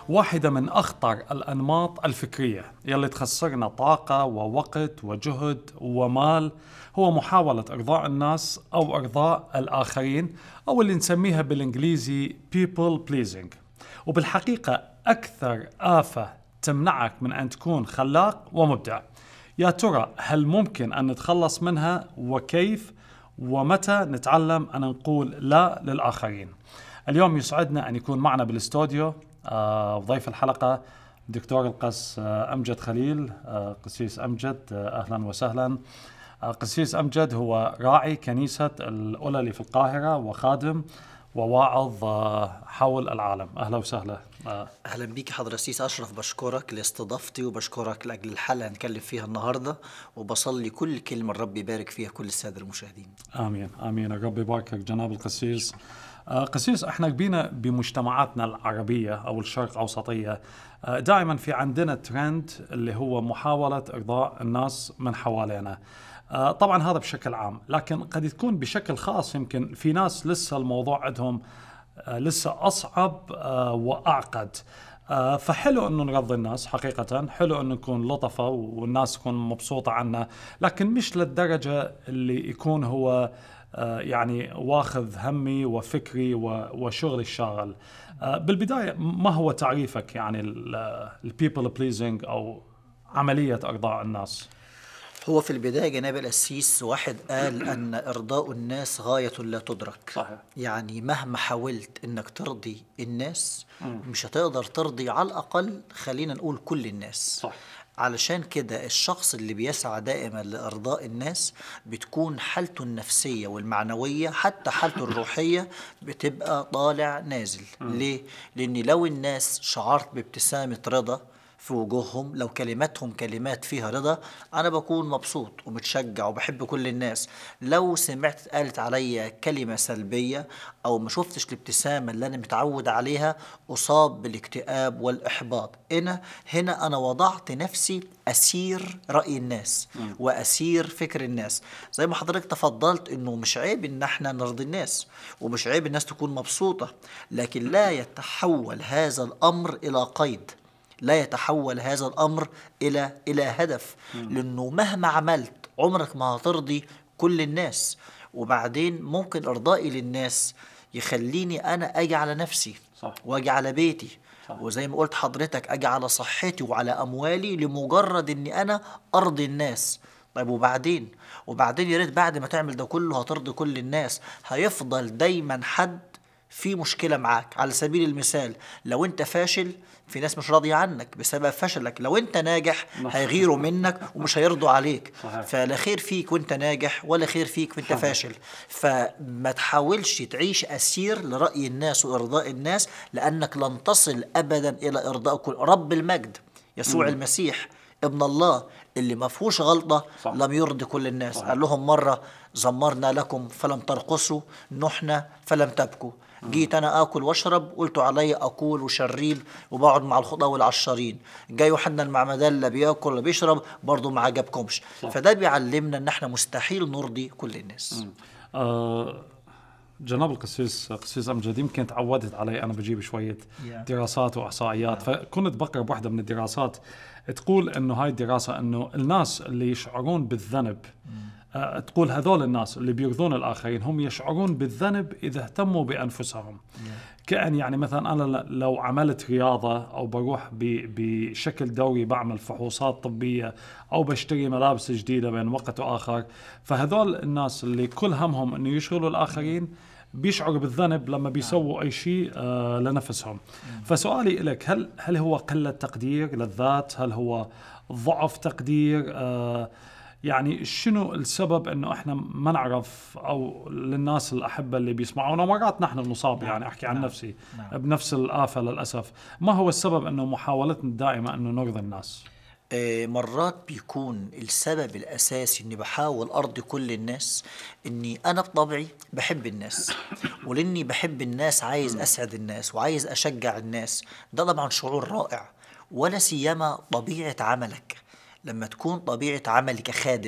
واحدة من أخطر الأنماط الفكرية يلي تخسرنا طاقة ووقت وجهد ومال هو محاولة إرضاء الناس أو إرضاء الآخرين أو اللي نسميها بالإنجليزي people pleasing وبالحقيقة أكثر آفة تمنعك من أن تكون خلاق ومبدع يا ترى هل ممكن أن نتخلص منها وكيف ومتى نتعلم أن نقول لا للآخرين اليوم يسعدنا أن يكون معنا بالاستوديو آه، ضيف الحلقة دكتور القس آه، أمجد خليل آه، قسيس أمجد آه، أهلا وسهلا آه، قسيس أمجد هو راعي كنيسة الأولى في القاهرة وخادم وواعظ آه، حول العالم أهلا وسهلا آه، اهلا بيك حضرة السيس اشرف بشكرك لاستضافتي وبشكرك لاجل الحلقه هنتكلم فيها النهارده وبصلي كل كلمه الرب يبارك فيها كل الساده المشاهدين امين امين الرب يباركك جناب القسيس آه، قسيس احنا بينا بمجتمعاتنا العربيه او الشرق اوسطيه آه، دائما في عندنا ترند اللي هو محاوله ارضاء الناس من حوالينا آه، طبعا هذا بشكل عام لكن قد تكون بشكل خاص يمكن في ناس لسه الموضوع عندهم آه، لسه اصعب آه، واعقد آه، فحلو انه نرضي الناس حقيقة حلو انه نكون لطفة والناس تكون مبسوطة عنا لكن مش للدرجة اللي يكون هو آه، يعني واخذ همي وفكري و- وشغلي الشاغل آه، بالبداية ما هو تعريفك يعني البيبل بليزنج او عملية ارضاء الناس هو في البدايه جناب القسيس واحد قال ان ارضاء الناس غايه لا تدرك صحيح. يعني مهما حاولت انك ترضي الناس مش هتقدر ترضي على الاقل خلينا نقول كل الناس صح. علشان كده الشخص اللي بيسعى دائما لإرضاء الناس بتكون حالته النفسية والمعنوية حتى حالته الروحية بتبقى طالع نازل ليه؟ لأن لو الناس شعرت بابتسامة رضا في وجوههم لو كلماتهم كلمات فيها رضا انا بكون مبسوط ومتشجع وبحب كل الناس لو سمعت قالت عليا كلمه سلبيه او ما شفتش الابتسامه اللي انا متعود عليها اصاب بالاكتئاب والاحباط هنا هنا انا وضعت نفسي اسير راي الناس واسير فكر الناس زي ما حضرتك تفضلت انه مش عيب ان احنا نرضي الناس ومش عيب الناس تكون مبسوطه لكن لا يتحول هذا الامر الى قيد لا يتحول هذا الامر الى الى هدف لانه مهما عملت عمرك ما هترضي كل الناس وبعدين ممكن ارضائي للناس يخليني انا اجي على نفسي صح. واجي على بيتي صح. وزي ما قلت حضرتك اجي على صحتي وعلى اموالي لمجرد اني انا ارضي الناس طيب وبعدين وبعدين يا ريت بعد ما تعمل ده كله هترضي كل الناس هيفضل دايما حد في مشكلة معاك على سبيل المثال لو انت فاشل في ناس مش راضية عنك بسبب فشلك لو انت ناجح هيغيروا منك ومش هيرضوا عليك صحيح. فلا خير فيك وانت ناجح ولا خير فيك وانت فاشل فما تحاولش تعيش اسير لرأي الناس وارضاء الناس لانك لن تصل ابدا الى ارضاء كل رب المجد يسوع المسيح ابن الله اللي ما فيهوش غلطه صح. لم يرضي كل الناس صحيح. قال لهم مره زمرنا لكم فلم ترقصوا نحنا فلم تبكوا جيت انا اكل واشرب قلت علي اقول وشريب وبقعد مع الخطاه والعشارين جاي يوحنا المعمدان لا بياكل ولا بيشرب برضه ما عجبكمش فده بيعلمنا ان احنا مستحيل نرضي كل الناس آه، جناب القسيس قسيس امجد يمكن تعودت علي انا بجيب شويه Yeah. دراسات واحصائيات فكنت بقرا بواحده من الدراسات تقول انه هاي الدراسه انه الناس اللي يشعرون بالذنب آه، تقول هذول الناس اللي بيرضون الاخرين هم يشعرون بالذنب اذا اهتموا بانفسهم كأن يعني مثلا انا ل- لو عملت رياضه او بروح ب- بشكل دوري بعمل فحوصات طبيه او بشتري ملابس جديده بين وقت واخر فهذول الناس اللي كل همهم انه يشغلوا الاخرين بيشعروا بالذنب لما بيسووا اي شيء آه لنفسهم فسؤالي لك هل هل هو قله تقدير للذات هل هو ضعف تقدير آه يعني شنو السبب انه احنا ما نعرف او للناس الاحبه اللي بيسمعونا مرات نحن نصاب يعني احكي عن نفسي بنفس الافه للاسف ما هو السبب انه محاولتنا الدائمه انه نرضي الناس آه، مرات بيكون السبب الأساسي إني بحاول أرضي كل الناس إني أنا بطبعي بحب الناس ولأني بحب الناس عايز أسعد الناس وعايز أشجع الناس ده طبعا شعور رائع ولا سيما طبيعة عملك لما تكون طبيعة عملي كخادم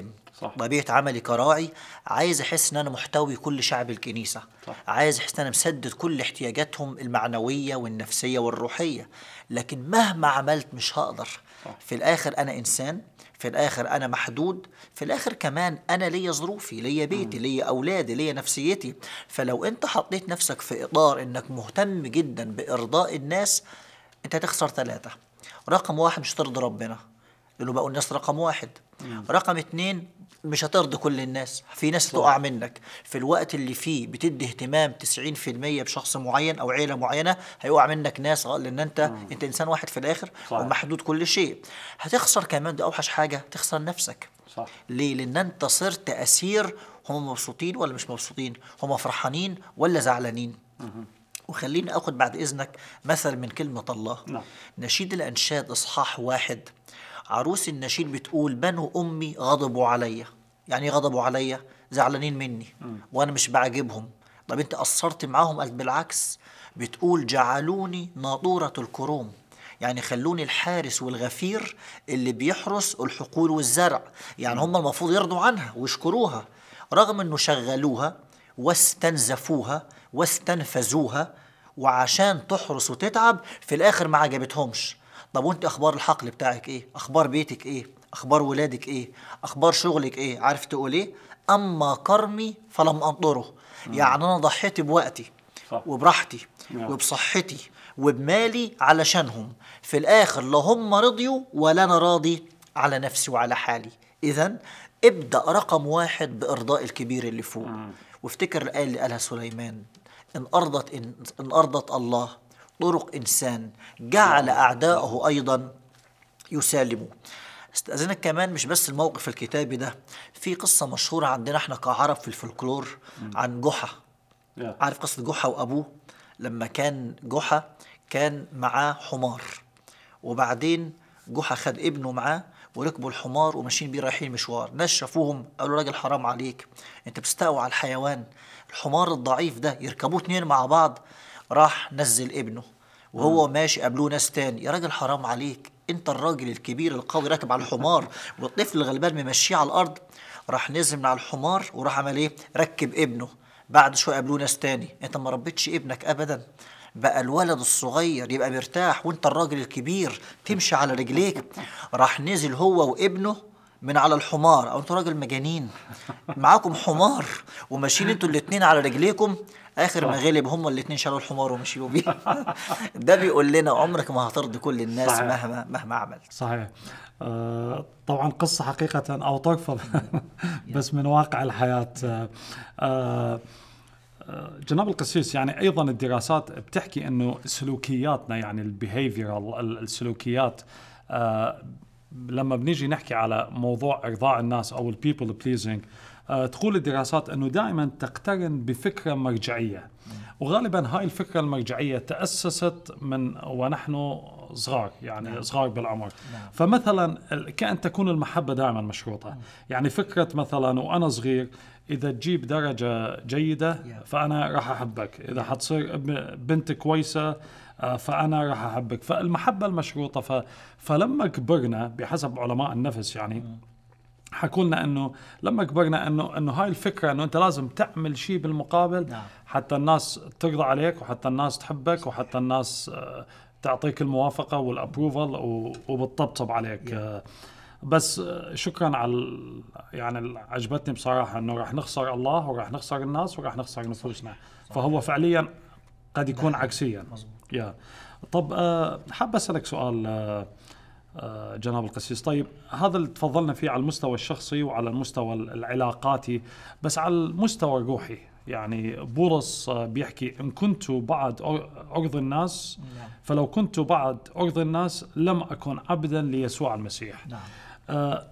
صح. طبيعه عملي كراعي عايز احس ان انا محتوي كل شعب الكنيسه صح. عايز احس ان انا مسدد كل احتياجاتهم المعنويه والنفسيه والروحيه لكن مهما عملت مش هقدر صح. في الاخر انا انسان في الاخر انا محدود في الاخر كمان انا ليا ظروفي ليا بيتي ليا اولادي ليا نفسيتي فلو انت حطيت نفسك في اطار انك مهتم جدا بارضاء الناس انت هتخسر ثلاثه رقم واحد مش هترضي ربنا لانه بقوا الناس رقم واحد رقم اتنين مش هترضي كل الناس في ناس تقع منك في الوقت اللي فيه بتدي اهتمام 90% بشخص معين او عيله معينه هيقع منك ناس غ- لان انت انت انسان واحد في الاخر صحيح. ومحدود كل شيء هتخسر كمان ده اوحش حاجه تخسر نفسك صح ليه؟ لأن أنت صرت أسير هم مبسوطين ولا مش مبسوطين؟ هم فرحانين ولا زعلانين؟ وخليني أخد بعد إذنك مثل من كلمة الله نعم. نشيد الأنشاد إصحاح واحد عروس النشيد بتقول بنو أمي غضبوا عليا يعني إيه غضبوا عليا زعلانين مني وأنا مش بعجبهم طب أنت قصرت معاهم قال بالعكس بتقول جعلوني ناطورة الكروم يعني خلوني الحارس والغفير اللي بيحرس الحقول والزرع يعني هم المفروض يرضوا عنها ويشكروها رغم انه شغلوها واستنزفوها واستنفذوها وعشان تحرس وتتعب في الاخر ما عجبتهمش طب وانت اخبار الحقل بتاعك ايه اخبار بيتك ايه اخبار ولادك ايه اخبار شغلك ايه عارف تقول ايه اما كرمي فلم انطره يعني انا ضحيت بوقتي صح. وبراحتي نعم. وبصحتي وبمالي علشانهم في الاخر لا هم رضيوا ولا انا راضي على نفسي وعلى حالي اذا ابدا رقم واحد بارضاء الكبير اللي فوق وافتكر الايه اللي قالها سليمان ان ارضت إن, ان ارضت الله طرق انسان جعل اعداءه ايضا يسالموا استاذنك كمان مش بس الموقف الكتابي ده في قصه مشهوره عندنا احنا كعرب في الفلكلور عن جحا يا. عارف قصة جحا وأبوه لما كان جحا كان معاه حمار وبعدين جحا خد ابنه معاه وركبوا الحمار وماشيين بيه رايحين مشوار ناس شافوهم قالوا راجل حرام عليك انت بتستقوى على الحيوان الحمار الضعيف ده يركبوه اتنين مع بعض راح نزل ابنه وهو ماشي قابلوه ناس تاني يا راجل حرام عليك انت الراجل الكبير القوي راكب على الحمار والطفل الغلبان ممشيه على الارض راح نزل من على الحمار وراح عمل ايه ركب ابنه بعد شويه قابلوه ناس تاني انت ما ربيتش ابنك ابدا بقى الولد الصغير يبقى مرتاح وانت الراجل الكبير تمشي على رجليك راح نزل هو وابنه من على الحمار او انتوا راجل مجانين معاكم حمار وماشيين انتوا الاتنين على رجليكم اخر ما غلب هما الاتنين شالوا الحمار ومشيوا بيه ده بيقول لنا عمرك ما هترضي كل الناس صحيح. مهما مهما عملت صحيح آه، طبعا قصة حقيقة أو طرفة بس من واقع الحياة آه، آه، آه، جناب القسيس يعني أيضا الدراسات بتحكي أنه سلوكياتنا يعني البيهيفيرال السلوكيات آه، لما بنيجي نحكي على موضوع إرضاء الناس أو البيبل بليزنج تقول الدراسات أنه دائما تقترن بفكرة مرجعية وغالبا هاي الفكرة المرجعية تأسست من ونحن صغار يعني نعم. صغار بالعمر نعم. فمثلا ال- كأن تكون المحبة دائما مشروطة يعني فكرة مثلا وأنا صغير إذا تجيب درجة جيدة فأنا راح أحبك إذا حتصير اب- بنت كويسة آه، فأنا راح أحبك فالمحبة المشروطة ف... فلما كبرنا بحسب علماء النفس يعني حكوا لنا انه لما كبرنا انه انه هاي الفكره انه انت لازم تعمل شيء بالمقابل نعم. حتى الناس ترضى عليك وحتى الناس تحبك وحتى الناس آه، تعطيك الموافقه والابروفل و- وبتطبطب عليك آه، بس آه، شكرا على ال- يعني ال- عجبتني بصراحه انه راح نخسر الله وراح نخسر الناس وراح نخسر نفوسنا فهو فعليا قد يكون عكسيا يا طب آه، حاب اسالك سؤال آه، آه، جناب القسيس طيب هذا اللي تفضلنا فيه على المستوى الشخصي وعلى المستوى العلاقاتي بس على المستوى الروحي يعني بولس آه، بيحكي إن كنت بعد أر- أرضي الناس فلو كنت بعد أرضي الناس لم أكن عبدا ليسوع المسيح نعم آه،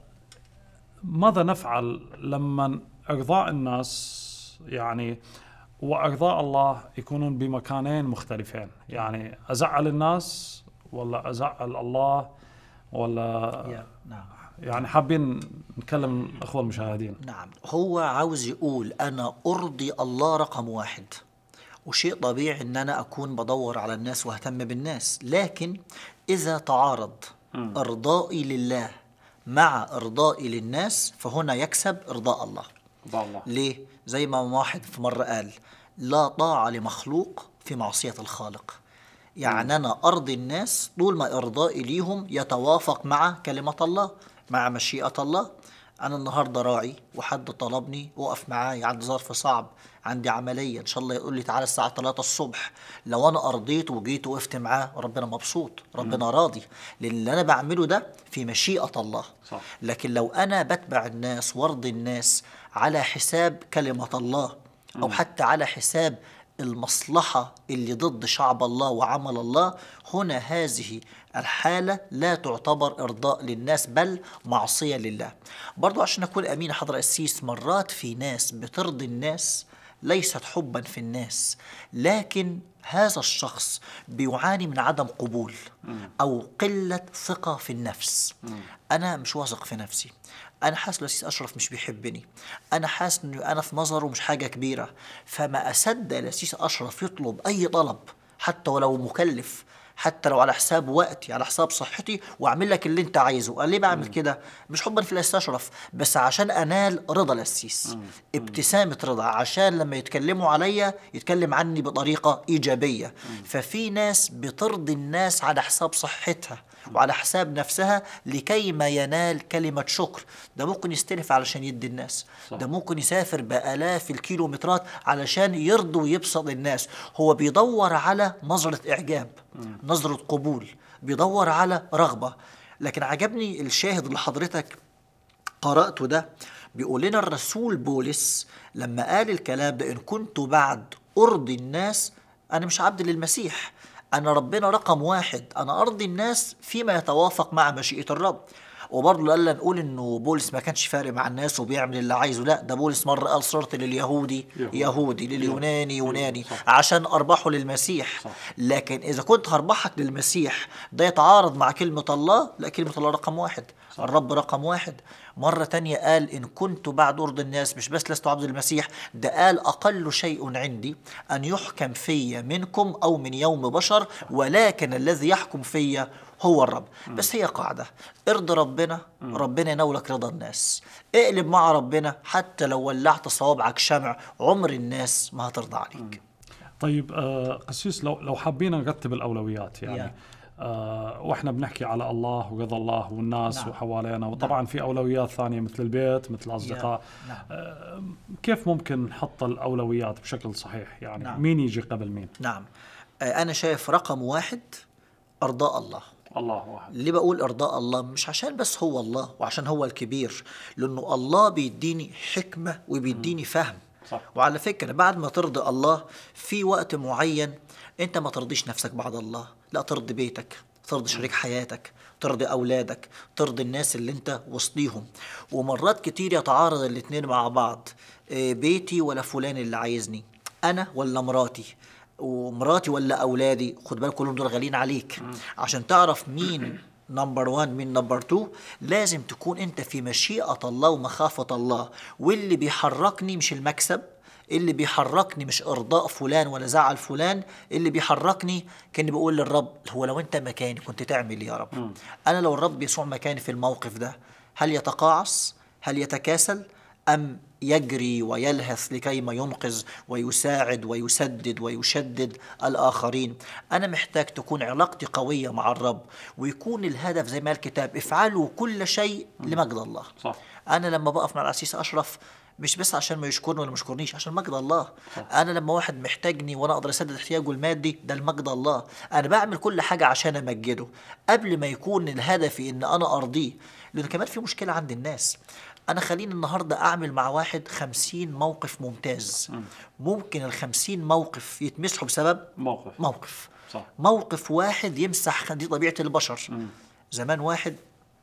ماذا نفعل لما ارضاء الناس يعني وارضاء الله يكونون بمكانين مختلفين يعني ازعل الناس ولا ازعل الله ولا يا نعم يعني حابين نكلم الاخوه المشاهدين نعم هو عاوز يقول أنا أرضي الله رقم واحد وشيء طبيعي أن أنا أكون بدور على الناس وأهتم بالناس لكن إذا تعارض إرضائي لله مع إرضائي للناس فهنا يكسب إرضاء الله رضا الله ليه؟ زي ما واحد في مرة قال لا طاعة لمخلوق في معصية الخالق يعني أنا أرضي الناس طول ما إرضائي ليهم يتوافق مع كلمة الله مع مشيئة الله أنا النهاردة راعي وحد طلبني وقف معايا عندي ظرف صعب عندي عملية إن شاء الله يقول لي تعالى الساعة 3 الصبح لو أنا أرضيت وجيت وقفت معاه ربنا مبسوط ربنا راضي لأن اللي أنا بعمله ده في مشيئة الله صح. لكن لو أنا بتبع الناس وارضي الناس على حساب كلمة الله أو حتى على حساب المصلحة اللي ضد شعب الله وعمل الله هنا هذه الحالة لا تعتبر إرضاء للناس بل معصية لله برضو عشان أكون أمين حضر السيس مرات في ناس بترضي الناس ليست حبا في الناس لكن هذا الشخص بيعاني من عدم قبول أو قلة ثقة في النفس أنا مش واثق في نفسي انا حاسس لسيس اشرف مش بيحبني انا حاسس انه انا في نظره مش حاجه كبيره فما اصدق لسيس اشرف يطلب اي طلب حتى ولو مكلف حتى لو على حساب وقتي على حساب صحتي واعمل لك اللي انت عايزه قال ليه بعمل كده مش حبا في الاسيس اشرف بس عشان انال رضا الاسيس ابتسامه رضا عشان لما يتكلموا عليا يتكلم عني بطريقه ايجابيه ففي ناس بترضي الناس على حساب صحتها وعلى حساب نفسها لكي ما ينال كلمة شكر ده ممكن يستلف علشان يدي الناس صح. ده ممكن يسافر بآلاف الكيلومترات علشان يرضي ويبسط الناس هو بيدور على نظرة إعجاب نظرة قبول بيدور على رغبة لكن عجبني الشاهد اللي حضرتك قرأته ده بيقول لنا الرسول بولس لما قال الكلام ده إن كنت بعد أرضي الناس أنا مش عبد للمسيح أنا ربنا رقم واحد أنا أرضي الناس فيما يتوافق مع مشيئة الرب وبرضه قال نقول انه بولس ما كانش فارق مع الناس وبيعمل اللي عايزه لا ده بولس مره قال صرت لليهودي يهودي. يهودي لليوناني يوناني صح. عشان اربحه للمسيح صح. لكن اذا كنت هربحك للمسيح ده يتعارض مع كلمه الله لا كلمه الله رقم واحد صح. الرب رقم واحد مرة تانية قال إن كنت بعد أرض الناس مش بس لست عبد المسيح ده قال أقل شيء عندي أن يحكم في منكم أو من يوم بشر ولكن الذي يحكم في هو الرب بس هي قاعدة ارضي ربنا ربنا ينولك رضا الناس اقلب مع ربنا حتى لو ولعت صوابعك شمع عمر الناس ما هترضى عليك طيب آه قسيس لو لو حابين نرتب الاولويات يعني يا. آه واحنا بنحكي على الله ورضا الله والناس نعم. وحوالينا وطبعا في اولويات ثانيه مثل البيت مثل الاصدقاء نعم. آه كيف ممكن نحط الاولويات بشكل صحيح يعني نعم. مين يجي قبل مين نعم آه، أنا شايف رقم واحد أرضاء الله الله واحد ليه بقول ارضاء الله مش عشان بس هو الله وعشان هو الكبير لانه الله بيديني حكمه وبيديني فهم صح. وعلى فكره بعد ما ترضي الله في وقت معين انت ما ترضيش نفسك بعد الله لا ترضي بيتك ترضي شريك حياتك ترضي اولادك ترضي الناس اللي انت وسطيهم ومرات كتير يتعارض الاتنين مع بعض إيه، بيتي ولا فلان اللي عايزني انا ولا مراتي ومراتي ولا اولادي خد بالك كلهم دول غاليين عليك عشان تعرف مين نمبر 1 مين نمبر 2 لازم تكون انت في مشيئة الله ومخافة الله واللي بيحركني مش المكسب اللي بيحركني مش ارضاء فلان ولا زعل فلان اللي بيحركني كاني بقول للرب هو لو انت مكاني كنت تعمل إيه يا رب انا لو الرب يسوع مكاني في الموقف ده هل يتقاعس هل يتكاسل أم يجري ويلهث لكي ما ينقذ ويساعد ويسدد ويشدد الآخرين أنا محتاج تكون علاقتي قوية مع الرب ويكون الهدف زي ما الكتاب افعلوا كل شيء لمجد الله صح. أنا لما بقف مع العسيس أشرف مش بس عشان ما يشكرني ولا ما يشكرنيش عشان مجد الله انا لما واحد محتاجني وانا اقدر اسدد احتياجه المادي ده المجد الله انا بعمل كل حاجه عشان امجده قبل ما يكون الهدف ان انا ارضيه لان كمان في مشكله عند الناس انا خليني النهارده اعمل مع واحد خمسين موقف ممتاز ممكن الخمسين موقف يتمسحوا بسبب موقف موقف صح. موقف واحد يمسح دي طبيعه البشر زمان واحد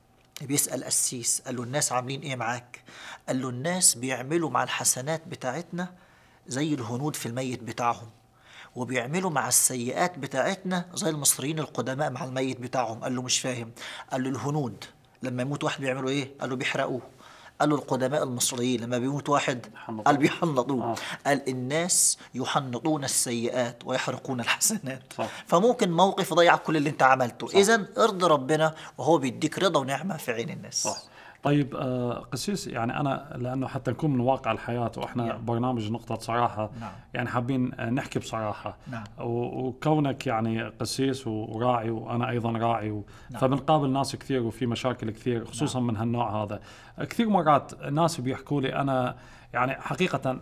بيسأل قسيس قال له الناس عاملين ايه معاك قال له الناس بيعملوا مع الحسنات بتاعتنا زي الهنود في الميت بتاعهم وبيعملوا مع السيئات بتاعتنا زي المصريين القدماء مع الميت بتاعهم قال له مش فاهم قال له الهنود لما يموت واحد بيعملوا ايه قال له بيحرقوه قالوا القدماء المصريين لما بيموت واحد يحنطوه. قال بيحنطوه آه. قال الناس يحنطون السيئات ويحرقون الحسنات صح. فممكن موقف يضيع كل اللي انت عملته اذا ارضي ربنا وهو بيديك رضا ونعمه في عين الناس صح طيب آه قسيس يعني انا لانه حتى نكون من واقع الحياه واحنا نعم. برنامج نقطه صراحه نعم. يعني حابين آه، نحكي بصراحه نعم. و- وكونك يعني قسيس وراعي وانا ايضا راعي و... فبنقابل ناس كثير وفي مشاكل كثير خصوصا من هالنوع هذا كثير مرات ناس بيحكوا لي انا يعني حقيقه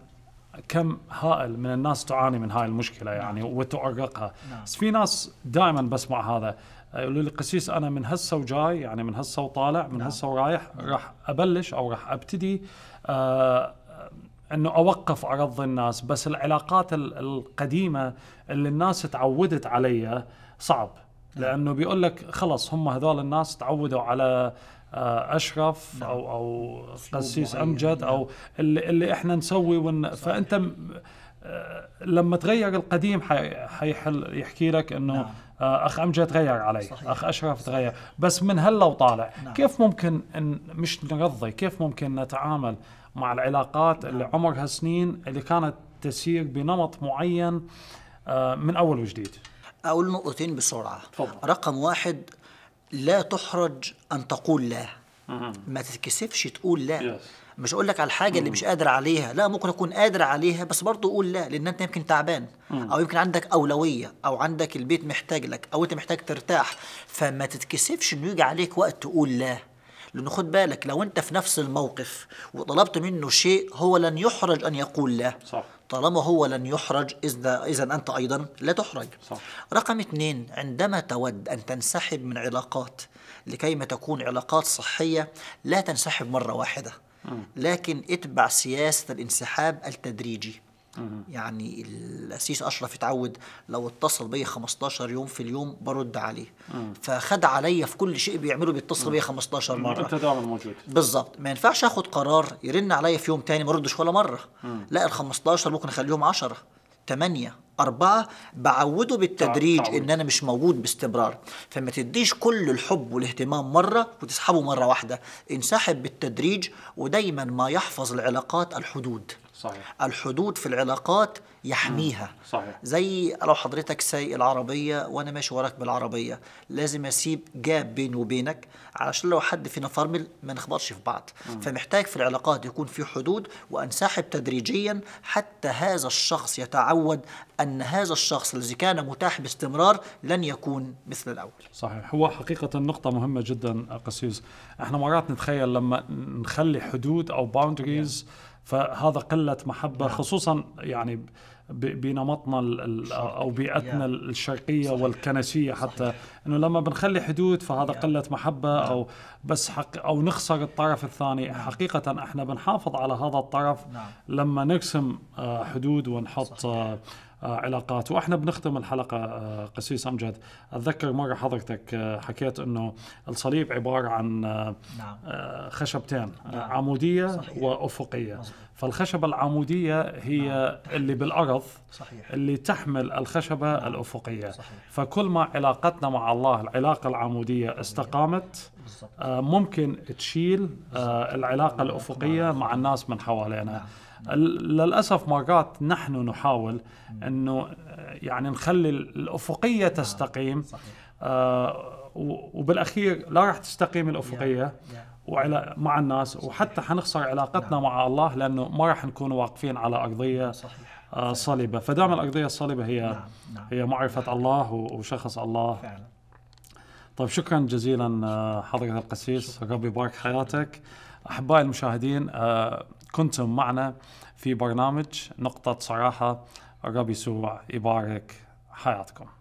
كم هائل من الناس تعاني من هاي المشكله يعني وتؤرقها نعم. بس في ناس دائما بسمع هذا يقولوا لي قسيس انا من هسه وجاي يعني من هسه وطالع من هسه ورايح راح ابلش او راح ابتدي آه انه اوقف ارضي الناس بس العلاقات ال- القديمه اللي الناس تعودت عليها صعب لانه بيقول لك خلص هم هذول الناس تعودوا على آه، اشرف او او قسيس معين، امجد او اللي, اللي احنا نسوي ون... فانت م- آه، لما تغير القديم حي- حيحل يحكي لك انه نعم. آه، اخ امجد تغير علي صحيح. اخ اشرف تغير بس من هلا وطالع نعم. كيف ممكن ان مش نرضي كيف ممكن نتعامل مع العلاقات اللي عمرها سنين اللي كانت تسير بنمط معين آه، من اول وجديد اقول نقطتين بسرعه تفضل. رقم واحد لا تحرج ان تقول لا ما تتكسفش تقول لا Yes. مش اقول لك على الحاجه اللي مش قادر عليها لا ممكن اكون قادر عليها بس برضه اقول لا لان انت يمكن تعبان او يمكن عندك اولويه او عندك البيت محتاج لك او انت محتاج ترتاح فما تتكسفش انه يجي عليك وقت تقول لا لانه خد بالك لو انت في نفس الموقف وطلبت منه شيء هو لن يحرج ان يقول لا صح. طالما هو لن يحرج اذا اذا انت ايضا لا تحرج صح. رقم اثنين عندما تود أن تنسحب من علاقات لكيما تكون علاقات صحية لا تنسحب مرة واحدة لكن اتبع سياسة الانسحاب التدريجي يعني الأسيس أشرف يتعود لو اتصل بيا 15 يوم في اليوم برد عليه فخد عليا في كل شيء بيعمله بيتصل بيا 15 مرة انت دائما موجود بالظبط ما ينفعش اخد قرار يرن عليا في يوم تاني ما ردش ولا مره لا ال 15 ممكن اخليهم 10 8 أربعة بعوده بالتدريج تعود. إن أنا مش موجود باستمرار فما تديش كل الحب والاهتمام مرة وتسحبه مرة واحدة انسحب بالتدريج ودايما ما يحفظ العلاقات الحدود صحيح الحدود في العلاقات يحميها صحيح. زي لو حضرتك سايق العربية وأنا ماشي وراك بالعربية لازم أسيب جاب بيني وبينك علشان لو حد فينا فرمل ما نخبطش في بعض فمحتاج في العلاقات يكون في حدود وأنسحب تدريجيا حتى هذا الشخص يتعود أن هذا الشخص الذي كان متاح باستمرار لن يكون مثل الأول صحيح هو حقيقة نقطة مهمة جدا قسيس احنا مرات نتخيل لما نخلي حدود او باوندريز فهذا قلة محبة خصوصا يعني ب- بنمطنا ال- ال- او بيئتنا Yeah. الشرقية والكنسية حتى انه لما بنخلي حدود فهذا قلة محبة او بس حق او نخسر الطرف الثاني حقيقة احنا بنحافظ على هذا الطرف نعم. لما نرسم آه، حدود ونحط آه، آه، علاقات واحنا بنختم الحلقه آه، قسيس امجد اتذكر مره حضرتك آه، حكيت انه الصليب عباره عن آه، نعم. آه، خشبتين آه، نعم. عموديه صحيح. وافقيه مظبوط. فالخشبه العموديه هي اللي بالارض صحيح. اللي تحمل الخشبه الافقيه صحيح. فكل ما علاقتنا مع الله العلاقه العموديه استقامت بالضبط. آه، ممكن تشيل آه، العلاقة الأفقية مع الناس من حوالينا ال- للأسف مرات نحن نحاول أنه آه، يعني نخلي الأفقية تستقيم صحيح. آه، و- وبالأخير لا راح تستقيم الأفقية وعلى مع الناس وحتى حنخسر علاقتنا مع الله لأنه ما راح نكون واقفين على أرضية صحيح. آه، صلبة فدائما الأرضية الصلبة هي نعم، نعم. هي معرفة الله و- وشخص الله فعلا طيب شكرا جزيلا آه، حضرة القسيس ربي يبارك حياتك أحبائي المشاهدين آه، كنتم معنا في برنامج نقطة صراحة الرب يسوع يبارك حياتكم